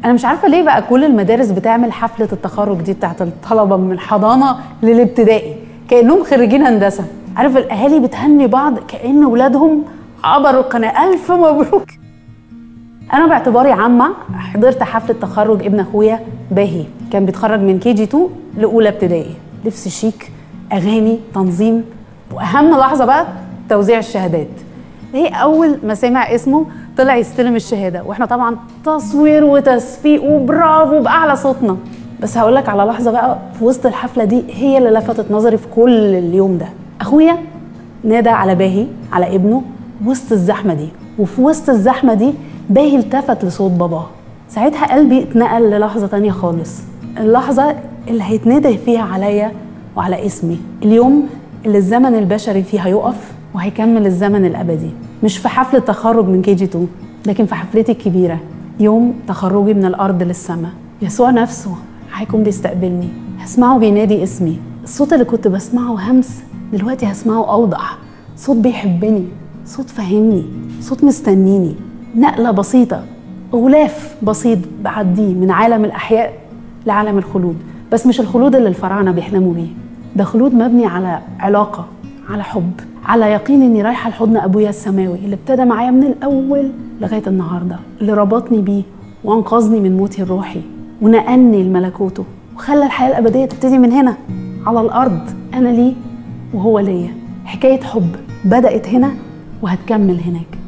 انا مش عارفه ليه بقى كل المدارس بتعمل حفله التخرج دي بتاعت الطلبه من الحضانه للابتدائي كانهم خريجين هندسه عارف الاهالي بتهني بعض كان ولادهم عبروا القناه الف مبروك انا باعتباري عامه حضرت حفله تخرج ابن اخويا باهي كان بيتخرج من كي جي 2 لاولى ابتدائي لبس شيك اغاني تنظيم واهم لحظه بقى توزيع الشهادات هي اول ما سمع اسمه طلع يستلم الشهاده واحنا طبعا تصوير وتصفيق وبرافو باعلى صوتنا بس هقول لك على لحظه بقى في وسط الحفله دي هي اللي لفتت نظري في كل اليوم ده اخويا نادى على باهي على ابنه وسط الزحمه دي وفي وسط الزحمه دي باهي التفت لصوت باباه ساعتها قلبي اتنقل للحظه تانية خالص اللحظه اللي هيتنادى فيها عليا وعلى اسمي اليوم اللي الزمن البشري فيه هيقف وهيكمل الزمن الابدي مش في حفله تخرج من كي جي 2 لكن في حفلتي الكبيره يوم تخرجي من الارض للسماء يسوع نفسه هيكون بيستقبلني هسمعه بينادي اسمي الصوت اللي كنت بسمعه همس دلوقتي هسمعه اوضح صوت بيحبني صوت فاهمني صوت مستنيني نقله بسيطه غلاف بسيط بعديه من عالم الاحياء لعالم الخلود بس مش الخلود اللي الفراعنه بيحلموا بيه ده خلود مبني على علاقه على حب على يقين اني رايحه لحضن ابويا السماوي اللي ابتدى معايا من الاول لغايه النهارده اللي ربطني بيه وانقذني من موتي الروحي ونقلني لملكوته وخلى الحياه الابديه تبتدي من هنا على الارض انا ليه وهو ليا حكايه حب بدات هنا وهتكمل هناك